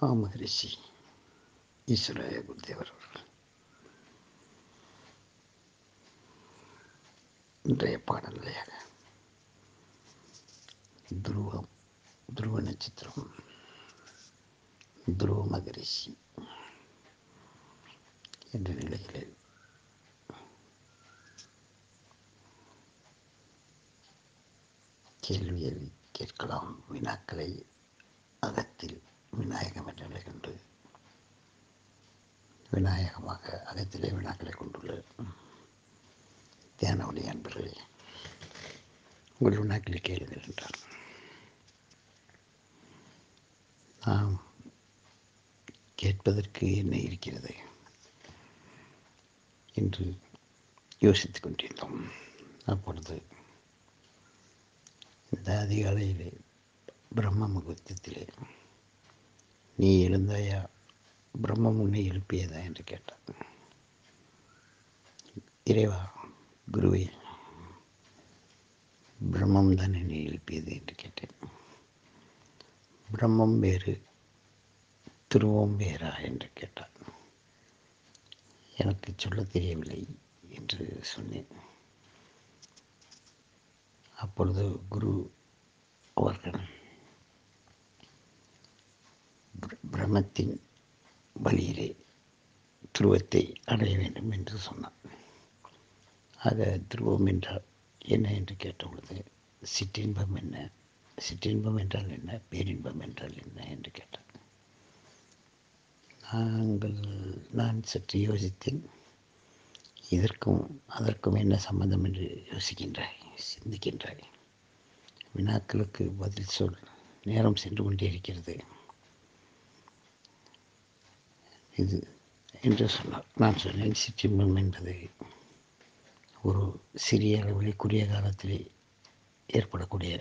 மகரிஷி ஈஸ்வராய குருதேவர் அவர்கள் இன்றைய பாடநிலையாக துருவம் துருவ நட்சத்திரம் துருவ மகரிஷி என்ற நிலையில் கேள்வியை கேட்கலாம் வினாக்களை அகத்தில் விநாயகம் என்ற நிலை கொண்டு விநாயகமாக அகத்திலே வினாக்களை கொண்டுள்ள தியான ஒளி அன்பர்களே உங்கள் வினாக்களை கேளுங்கள் என்றார் நாம் கேட்பதற்கு என்ன இருக்கிறது என்று யோசித்துக் கொண்டிருந்தோம் அப்பொழுது இந்த அதிகாலையிலே பிரம்ம முகூர்த்தத்திலே நீ எழுந்தாயா பிரம்மம் உன்னை எழுப்பியதா என்று கேட்டார் இறைவா குருவே பிரம்மம் தான் என்னை எழுப்பியது என்று கேட்டேன் பிரம்மம் வேறு துருவம் வேறா என்று கேட்டார் எனக்கு சொல்ல தெரியவில்லை என்று சொன்னேன் அப்பொழுது குரு அவர்கள் பிரம்மத்தின் வழியிலே துருவத்தை அடைய வேண்டும் என்று சொன்னார் ஆக துருவம் என்றால் என்ன என்று கேட்டபொழுது சிற்றின்பம் என்ன சிற்றின்பம் என்றால் என்ன பேரின்பம் என்றால் என்ன என்று கேட்டார் நாங்கள் நான் சற்று யோசித்தேன் இதற்கும் அதற்கும் என்ன சம்பந்தம் என்று யோசிக்கின்றாய் சிந்திக்கின்றாய் வினாக்களுக்கு பதில் சொல் நேரம் சென்று கொண்டே இருக்கிறது இது என்று சொன்னார் நான் சொன்னேன் சிற்றின்பம் என்பது ஒரு சிறிய அளவில் குறுகிய காலத்திலே ஏற்படக்கூடிய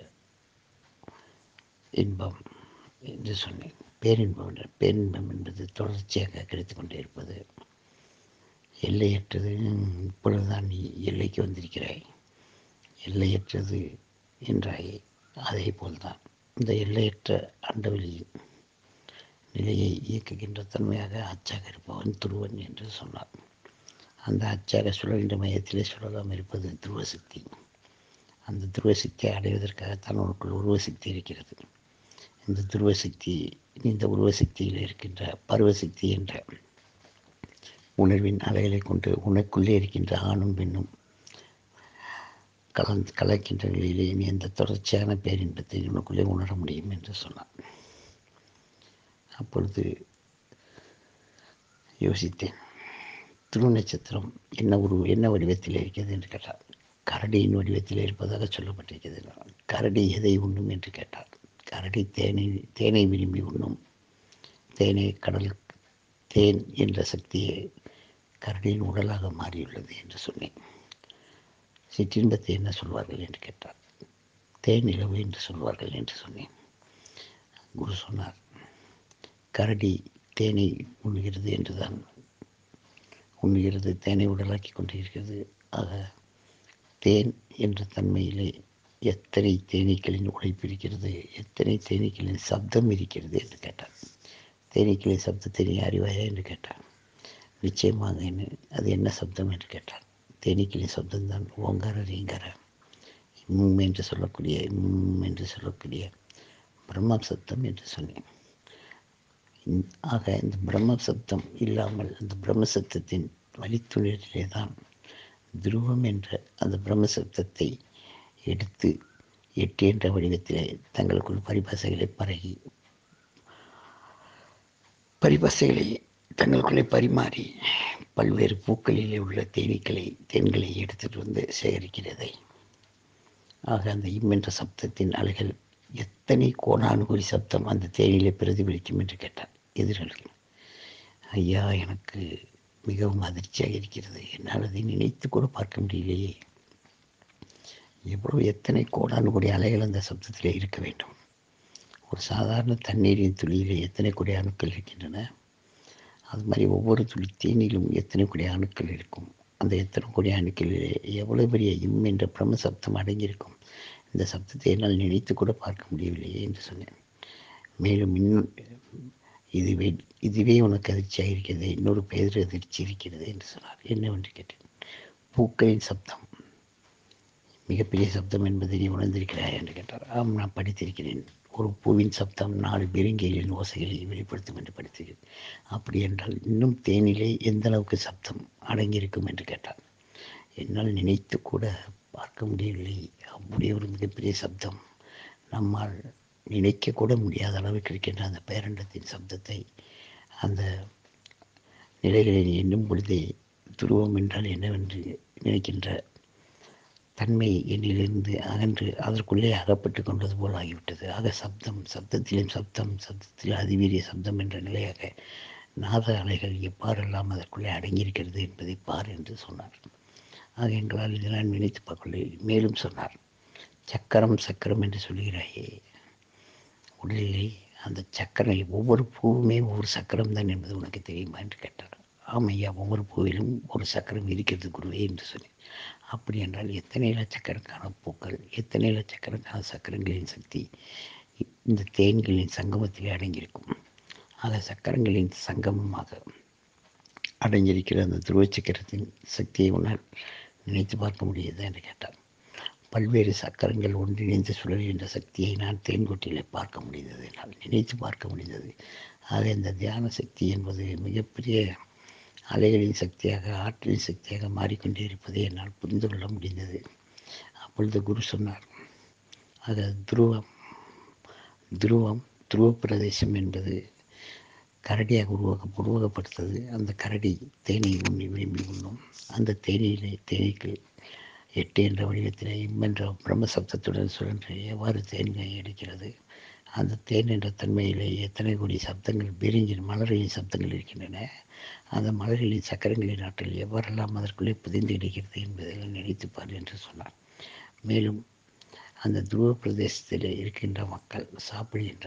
இன்பம் என்று சொன்னேன் பேரின்பம் என்ற பேரின்பம் என்பது தொடர்ச்சியாக கிடைத்து கொண்டே இருப்பது எல்லையற்றது இப்பொழுதுதான் நீ எல்லைக்கு வந்திருக்கிறாய் எல்லையற்றது என்றாய் அதே போல்தான் இந்த எல்லையற்ற அண்டவெளியின் நிலையை இயக்குகின்ற தன்மையாக அச்சாக இருப்பவன் துருவன் என்று சொன்னார் அந்த அச்சாக சுழல்கின்ற மையத்திலே சுழலாமல் இருப்பது துருவ சக்தி அந்த துருவ சக்தியை அடைவதற்காகத்தான் உனக்குள் உருவ சக்தி இருக்கிறது இந்த துருவ சக்தி இந்த உருவ சக்தியில் இருக்கின்ற பருவசக்தி என்ற உணர்வின் அலைகளை கொண்டு உனக்குள்ளே இருக்கின்ற ஆணும் பெண்ணும் கலந்து கலக்கின்ற நிலையிலே நீ எந்த தொடர்ச்சியான பேரின்பத்தை உனக்குள்ளே உணர முடியும் என்று சொன்னான் அப்பொழுது யோசித்தேன் துரு நட்சத்திரம் என்ன உரு என்ன வடிவத்தில் இருக்கிறது என்று கேட்டார் கரடியின் வடிவத்தில் இருப்பதாக சொல்லப்பட்டிருக்கிறது கரடி எதை உண்ணும் என்று கேட்டார் கரடி தேனை தேனை விரும்பி உண்ணும் தேனை கடல் தேன் என்ற சக்தியை கரடியின் உடலாக மாறியுள்ளது என்று சொன்னேன் சிற்றின்பத்தை என்ன சொல்வார்கள் என்று கேட்டார் தேன் நிலவு என்று சொல்வார்கள் என்று சொன்னேன் குரு சொன்னார் கரடி தேனை உண்ணுகிறது என்றுதான் உண்ணுகிறது தேனை உடலாக்கி கொண்டிருக்கிறது ஆக தேன் என்ற தன்மையிலே எத்தனை தேனீக்களின் உழைப்பு இருக்கிறது எத்தனை தேனீக்களின் சப்தம் இருக்கிறது என்று கேட்டார் தேனீக்களின் சப்தத்தை நீ அறிவாயா என்று கேட்டார் நிச்சயமாக என்ன அது என்ன சப்தம் என்று கேட்டார் தேனீக்களின் சப்தம்தான் ஓங்கார ரீங்கார இம் என்று சொல்லக்கூடிய இம் என்று சொல்லக்கூடிய பிரம்ம சப்தம் என்று சொன்னேன் ஆக இந்த பிரம்ம சப்தம் இல்லாமல் அந்த பிரம்ம சப்தத்தின் வழித்துணிலே தான் துருவம் என்ற அந்த பிரம்ம சப்தத்தை எடுத்து எட்டு என்ற வடிவத்திலே தங்களுக்குள் பரிபாசைகளை பரகி பரிபாசைகளை தங்களுக்குள்ளே பரிமாறி பல்வேறு பூக்களிலே உள்ள தேனீக்களை தேன்களை எடுத்துட்டு வந்து சேகரிக்கிறதை ஆக அந்த இம் என்ற சப்தத்தின் அலைகள் எத்தனை கோணானுகுறி சப்தம் அந்த தேனிலே பிரதிபலிக்கும் என்று கேட்டார் எதிர்களுக்கு ஐயா எனக்கு மிகவும் அதிர்ச்சியாக இருக்கிறது என்னால் அதை நினைத்து கூட பார்க்க முடியலையே எவ்வளவு எத்தனை கோடானு கோடி அலைகள் அந்த சப்தத்திலே இருக்க வேண்டும் ஒரு சாதாரண தண்ணீரின் துளியிலே எத்தனை கோடி அணுக்கள் இருக்கின்றன அது மாதிரி ஒவ்வொரு துளி தேனிலும் எத்தனை கோடி அணுக்கள் இருக்கும் அந்த எத்தனை கோடி அணுக்களிலே எவ்வளவு பெரிய இம் என்ற பிரம்ம சப்தம் அடங்கியிருக்கும் இந்த சப்தத்தை என்னால் நினைத்து கூட பார்க்க முடியவில்லையே என்று சொன்னேன் மேலும் இன்னும் இதுவே இதுவே உனக்கு அதிர்ச்சியாக இருக்கிறது இன்னொரு பேர் அதிர்ச்சி இருக்கிறது என்று சொன்னார் என்னவென்று கேட்டேன் பூக்களின் சப்தம் மிகப்பெரிய சப்தம் என்பதை நீ உணர்ந்திருக்கிறாய் என்று கேட்டார் ஆம் நான் படித்திருக்கிறேன் ஒரு பூவின் சப்தம் நாலு பெருங்கைகளின் ஓசைகளை வெளிப்படுத்தும் என்று படித்திருக்கிறேன் அப்படி என்றால் இன்னும் தேனிலே எந்த அளவுக்கு சப்தம் அடங்கியிருக்கும் என்று கேட்டார் என்னால் நினைத்து கூட பார்க்க முடியவில்லை அப்படியே ஒரு மிகப்பெரிய சப்தம் நம்மால் நினைக்க கூட முடியாத அளவுக்கு இருக்கின்ற அந்த பேரண்டத்தின் சப்தத்தை அந்த நிலைகளில் எண்ணும் பொழுதே துருவம் என்றால் என்னவென்று நினைக்கின்ற தன்மை என்னிலிருந்து அகன்று அதற்குள்ளே அகப்பட்டு கொண்டது போல் ஆகிவிட்டது ஆக சப்தம் சப்தத்திலும் சப்தம் சப்தத்தில் அதிவீரிய சப்தம் என்ற நிலையாக நாத அலைகள் எவ்வாறெல்லாம் அதற்குள்ளே அடங்கியிருக்கிறது என்பதை பார் என்று சொன்னார் ஆக எங்களால் இதை நான் நினைத்து பார்க்கவில்லை மேலும் சொன்னார் சக்கரம் சக்கரம் என்று சொல்கிறாயே உடலிலே அந்த சக்கரம் ஒவ்வொரு பூவுமே ஒவ்வொரு சக்கரம் தான் என்பது உனக்கு தெரியுமா என்று கேட்டார் ஆமையா ஒவ்வொரு பூவிலும் ஒரு சக்கரம் இருக்கிறது குருவே என்று சொன்னேன் அப்படி என்றால் எத்தனை லட்சக்கணக்கான பூக்கள் எத்தனை லட்சக்கணக்கான சக்கரங்களின் சக்தி இந்த தேன்களின் சங்கமத்திலே அடங்கியிருக்கும் ஆக சக்கரங்களின் சங்கமமாக அடங்கியிருக்கிற அந்த துருவ சக்கரத்தின் சக்தியை உன்னால் நினைத்து பார்க்க முடியுதா என்று கேட்டார் பல்வேறு சக்கரங்கள் ஒன்றிணைந்து சுழல்கின்ற சக்தியை நான் தேன்கொட்டிலே பார்க்க முடிந்தது என்னால் நினைத்து பார்க்க முடிந்தது ஆக இந்த தியான சக்தி என்பது மிகப்பெரிய அலைகளின் சக்தியாக ஆற்றலின் சக்தியாக மாறிக்கொண்டே இருப்பதை என்னால் புரிந்து கொள்ள முடிந்தது அப்பொழுது குரு சொன்னார் ஆக துருவம் துருவம் துருவ பிரதேசம் என்பது கரடியாக உருவாக்க உருவாக்கப்படுத்தது அந்த கரடி தேனை உண்ணி விரும்பி உண்ணும் அந்த தேனிலே தேனீக்கள் எட்டு என்ற வடிவத்தில் இம் என்ற பிரம்ம சப்தத்துடன் சுழன்று எவ்வாறு தேன்களை எடுக்கிறது அந்த தேன் என்ற தன்மையிலே எத்தனை கோடி சப்தங்கள் பெருங்கின் மலர்களின் சப்தங்கள் இருக்கின்றன அந்த மலர்களின் சக்கரங்களின் ஆற்றல் எவ்வாறெல்லாம் அதற்குள்ளே புதைந்து கிடைக்கிறது என்பதெல்லாம் நினைத்துப்பார் என்று சொன்னார் மேலும் அந்த துருவ பிரதேசத்தில் இருக்கின்ற மக்கள் சாப்பிடுகின்ற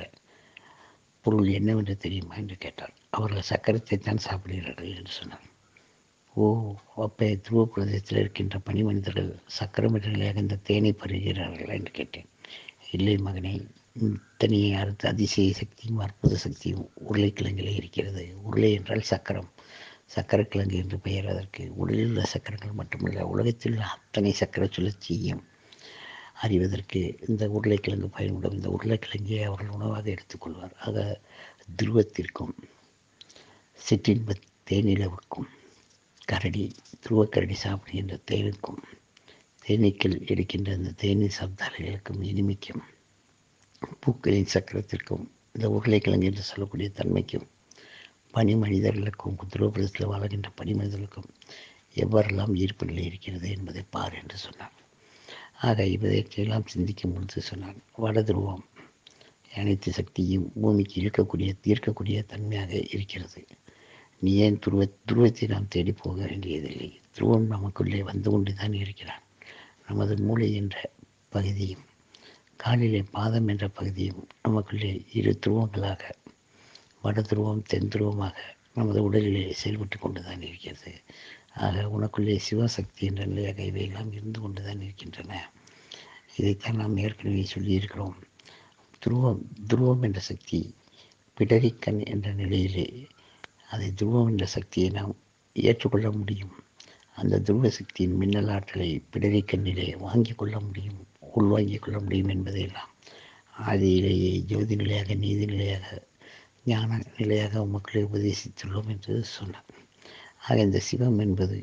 பொருள் என்னவென்று தெரியுமா என்று கேட்டார் அவர்கள் சக்கரத்தை தான் சாப்பிடுகிறார்கள் என்று சொன்னார் ஓ அப்போ துருவ பிரதேசத்தில் இருக்கின்ற பனி மனிதர்கள் சக்கரம் என்ற நிலையாக இந்த தேனை பருகிறார்களா என்று கேட்டேன் இல்லை மகனே இத்தனையை அறுத்து அதிசய சக்தியும் அற்புத சக்தியும் உருளைக்கிழங்கிலே இருக்கிறது உருளை என்றால் சக்கரம் சக்கரக்கிழங்கு என்று பெயர் அதற்கு உடலில் உள்ள சக்கரங்கள் மட்டுமல்ல உலகத்தில் உள்ள அத்தனை சக்கர சுழற்சியும் அறிவதற்கு இந்த உருளைக்கிழங்கு பயன்படும் இந்த உருளைக்கிழங்கை அவர்கள் உணவாக எடுத்துக்கொள்வார் ஆக துருவத்திற்கும் சிற்றின்ப தேனிலவுக்கும் கரடி துருவக்கரடி சாப்பிடுகின்ற தேனுக்கும் தேனீக்கள் எடுக்கின்ற அந்த தேநீர் சப்தாலைகளுக்கும் இனிமைக்கும் பூக்களின் சக்கரத்திற்கும் இந்த உருளைக்கிழங்கு என்று சொல்லக்கூடிய தன்மைக்கும் பனி மனிதர்களுக்கும் துருவப்பிரதத்தில் வாழ்கின்ற பனி மனிதர்களுக்கும் எவ்வாறெல்லாம் ஈர்ப்பு நிலை இருக்கிறது என்பதை பார் என்று சொன்னார் ஆக இவற்றையெல்லாம் சிந்திக்கும் பொழுது சொன்னான் வட துருவம் அனைத்து சக்தியும் பூமிக்கு இழுக்கக்கூடிய தீர்க்கக்கூடிய தன்மையாக இருக்கிறது நீ ஏன் துருவ துருவத்தை நாம் தேடி போக வேண்டியதில்லை துருவம் நமக்குள்ளே வந்து கொண்டு தான் இருக்கிறான் நமது மூளை என்ற பகுதியும் காலிலே பாதம் என்ற பகுதியும் நமக்குள்ளே இரு துருவங்களாக வட துருவம் தென் துருவமாக நமது உடலிலே செயல்பட்டு கொண்டு தான் இருக்கிறது ஆக உனக்குள்ளே சிவசக்தி என்ற நிலையாக இவையெல்லாம் இருந்து கொண்டு தான் இருக்கின்றன இதைத்தான் நாம் ஏற்கனவே சொல்லியிருக்கிறோம் துருவம் துருவம் என்ற சக்தி பிடரிக்கண் என்ற நிலையிலே அதை துருவம் என்ற சக்தியை நாம் ஏற்றுக்கொள்ள முடியும் அந்த துருவ சக்தியின் மின்னல் ஆற்றலை பிடரிக்கண்ணிலே வாங்கி கொள்ள முடியும் உள்வாங்கிக் கொள்ள முடியும் என்பதையெல்லாம் ஆதியிலேயே ஜோதி நிலையாக நீதி நிலையாக ஞான நிலையாக மக்களை உபதேசித்துள்ளோம் என்று சொன்னார் ஆக இந்த சிவம் என்பது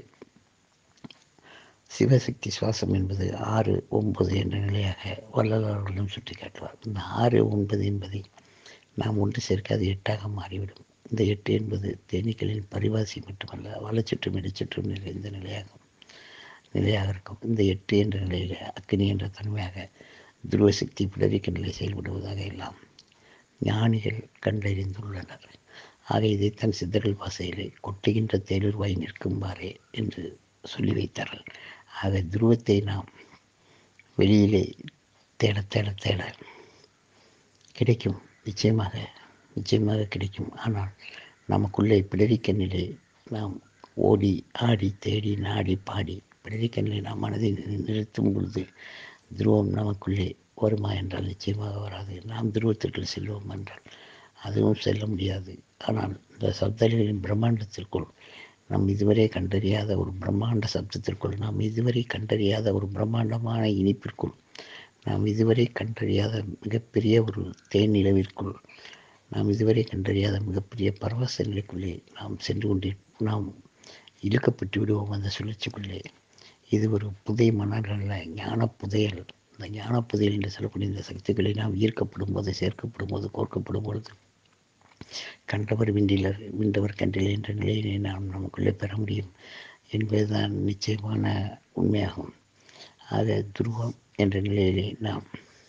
சிவசக்தி சுவாசம் என்பது ஆறு ஒன்பது என்ற நிலையாக வள்ளலார்களும் சுட்டி காட்டுவார் இந்த ஆறு ஒன்பது என்பதை நாம் ஒன்று சேர்க்க அது எட்டாக மாறிவிடும் இந்த எட்டு என்பது தேனீக்களின் பரிவாசி மட்டுமல்ல வளச்சுற்றும் இடைச்சுற்றும் நிறைந்த நிலையாகும் நிலையாக இருக்கும் இந்த எட்டு என்ற நிலையில் அக்னி என்ற தன்மையாக துருவசக்தி பிடரிக்க நிலை செயல்படுவதாக எல்லாம் ஞானிகள் கண்டறிந்துள்ளனர் ஆக இதைத்தான் சித்தர்கள் பாசையிலே கொட்டுகின்ற தேளுருவாய் நிற்கும்பாரே என்று சொல்லி வைத்தார்கள் ஆக துருவத்தை நாம் வெளியிலே தேட தேட தேட கிடைக்கும் நிச்சயமாக நிச்சயமாக கிடைக்கும் ஆனால் நமக்குள்ளே பிடரிக்க நிலை நாம் ஓடி ஆடி தேடி நாடி பாடி பிடரிக்க நிலை நாம் மனதை நிறுத்தும் பொழுது துருவம் நமக்குள்ளே வருமா என்றால் நிச்சயமாக வராது நாம் துருவத்திற்குள் செல்வோம் என்றால் அதுவும் செல்ல முடியாது ஆனால் இந்த சப்தரிகளின் பிரம்மாண்டத்திற்குள் நாம் இதுவரை கண்டறியாத ஒரு பிரம்மாண்ட சப்தத்திற்குள் நாம் இதுவரை கண்டறியாத ஒரு பிரம்மாண்டமான இனிப்பிற்குள் நாம் இதுவரை கண்டறியாத மிகப்பெரிய ஒரு தேன் நிலவிற்குள் நாம் இதுவரை கண்டறியாத மிகப்பெரிய பரவச நிலைக்குள்ளே நாம் சென்று கொண்டே நாம் இழுக்கப்பட்டு விடுவோம் அந்த சுழற்சிக்குள்ளே இது ஒரு புதை மணல் அல்ல ஞான புதையல் இந்த ஞான புதையல் என்று சொல்லக்கூடிய இந்த சக்திகளை நாம் ஈர்க்கப்படும் போது சேர்க்கப்படும் போது கோர்க்கப்படும் பொழுது கண்டவர் விண்டிலர் விண்டவர் கண்டில் என்ற நிலையினை நாம் நமக்குள்ளே பெற முடியும் என்பதுதான் நிச்சயமான உண்மையாகும் ஆக துருவம் என்ற நிலையிலே நாம்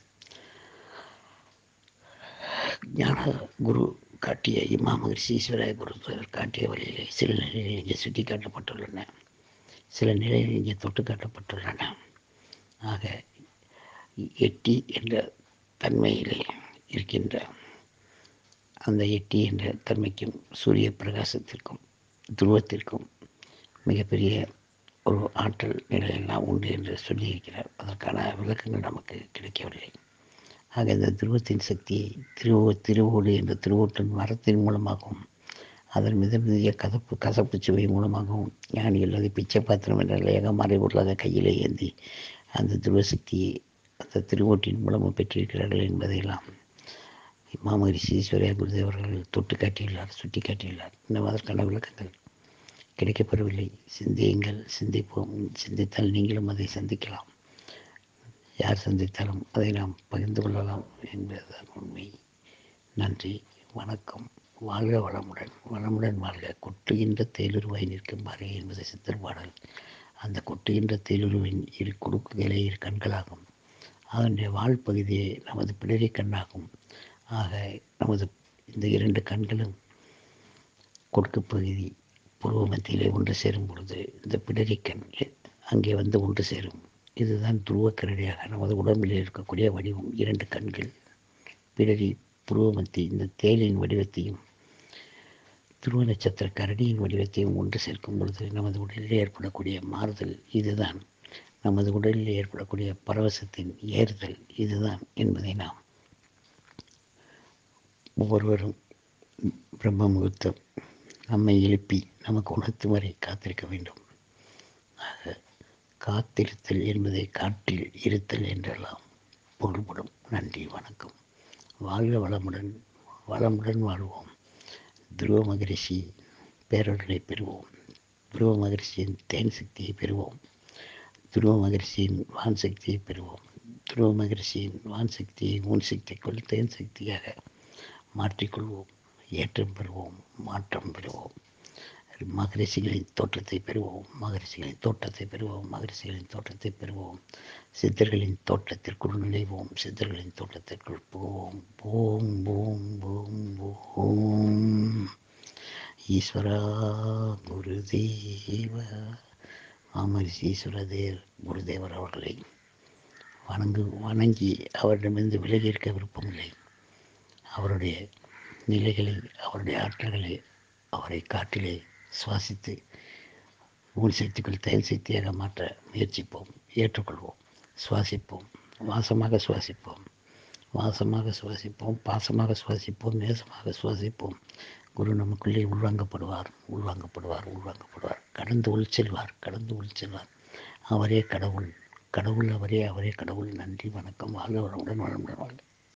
ஞான குரு காட்டிய இமா மகர்ஷி ஈஸ்வராய குருத்தவர் காட்டிய வழியிலே சில நிலையில் இங்கே சுட்டி காட்டப்பட்டுள்ளன சில நிலையில் இங்கே தொட்டு காட்டப்பட்டுள்ளன ஆக எட்டி என்ற தன்மையிலே இருக்கின்ற அந்த எட்டி என்ற தன்மைக்கும் சூரிய பிரகாசத்திற்கும் துருவத்திற்கும் மிகப்பெரிய ஒரு ஆற்றல் நிலையெல்லாம் உண்டு என்று சொல்லியிருக்கிறார் அதற்கான விளக்கங்கள் நமக்கு கிடைக்கவில்லை ஆக இந்த துருவத்தின் சக்தியை திருவோ திருவோடு என்ற திருவோட்டின் மரத்தின் மூலமாகவும் அதன் மித மிதிய கதப்பு கசப்பு சுவை மூலமாகவும் ஞானிகள் அதை பிச்சை பாத்திரம் என்ற லேகமாறை உள்ளாக கையிலே ஏந்தி அந்த துருவ சக்தியை அந்த திருவோட்டின் மூலமும் பெற்றிருக்கிறார்கள் என்பதையெல்லாம் மாமகரிஷி ஈஸ்வரியா குருதேவர்கள் தொட்டு காட்டியுள்ளார் சுட்டி காட்டியுள்ளார் இன்னும் அதற்கான விளக்கங்கள் கிடைக்கப்பெறவில்லை சிந்தியுங்கள் சிந்திப்போம் சிந்தித்தால் நீங்களும் அதை சந்திக்கலாம் யார் சந்தித்தாலும் அதை நாம் பகிர்ந்து கொள்ளலாம் என்பதுதான் உண்மை நன்றி வணக்கம் வாழ்க வளமுடன் வளமுடன் வாழ்க கொட்டுகின்ற தேலுருவாய் நிற்கும் பாறை என்பது சித்தர் பாடல் அந்த கொட்டுகின்ற தேலுருவின் இரு குறுக்குகளே இரு கண்களாகும் அதனுடைய வாழ் பகுதியே நமது பிடரி கண்ணாகும் ஆக நமது இந்த இரண்டு கண்களும் கொடுக்கு பகுதி புருவ மத்தியிலே ஒன்று சேரும் பொழுது இந்த பிடரி கண் அங்கே வந்து ஒன்று சேரும் இதுதான் துருவக்கரடியாக நமது உடம்பில் இருக்கக்கூடிய வடிவம் இரண்டு கண்கள் பிடரி புருவமத்தி இந்த தேலின் வடிவத்தையும் துருவ நட்சத்திர கரடியின் வடிவத்தையும் ஒன்று சேர்க்கும் பொழுது நமது உடலில் ஏற்படக்கூடிய மாறுதல் இதுதான் நமது உடலில் ஏற்படக்கூடிய பரவசத்தின் ஏறுதல் இதுதான் என்பதை நாம் ஒவ்வொருவரும் பிரம்ம முகூர்த்தம் நம்மை எழுப்பி நமக்கு உணர்த்தும் வரை காத்திருக்க வேண்டும் ஆக காத்திருத்தல் என்பதை காற்றில் இருத்தல் என்றெல்லாம் பொருள்படும் நன்றி வணக்கம் வாழ்க வளமுடன் வளமுடன் வாழ்வோம் துருவ மகரிஷி பேரொருளை பெறுவோம் துருவ மகரிஷியின் தேன் சக்தியை பெறுவோம் துருவ மகரிஷியின் வான் சக்தியை பெறுவோம் துருவ மகரிஷியின் வான் சக்தியை மூன் சக்திக்குள் தேன் சக்தியாக மாற்றிக்கொள்வோம் ஏற்றம் பெறுவோம் மாற்றம் பெறுவோம் மகரிஷிகளின் தோற்றத்தை பெறுவோம் மகரிஷிகளின் தோட்டத்தை பெறுவோம் மகரிஷிகளின் தோற்றத்தை பெறுவோம் சித்தர்களின் தோட்டத்திற்குள் நுழைவோம் சித்தர்களின் தோட்டத்திற்குள் போவோம் போம் போம் போம் போம் ஈஸ்வரா குருதேவ மாமரிஷி ஈஸ்வரதேவ் குருதேவர் அவர்களை வணங்கு வணங்கி அவரிடமிருந்து விலகி இருக்க விருப்பமில்லை அவருடைய நிலைகளை அவருடைய ஆற்றல்களை அவரை காற்றிலே சுவாசித்து ஊன் சக்திக்குள் தயல் சக்தியாக மாற்ற முயற்சிப்போம் ஏற்றுக்கொள்வோம் சுவாசிப்போம் வாசமாக சுவாசிப்போம் வாசமாக சுவாசிப்போம் பாசமாக சுவாசிப்போம் நேசமாக சுவாசிப்போம் குரு நமக்குள்ளே உள்வாங்கப்படுவார் உள்வாங்கப்படுவார் உள்வாங்கப்படுவார் கடந்து உள் செல்வார் கடந்து உள் செல்வார் அவரே கடவுள் கடவுள் அவரே அவரே கடவுள் நன்றி வணக்கம் வாழ்க வளமுடன் வளமுடன் வாழ்க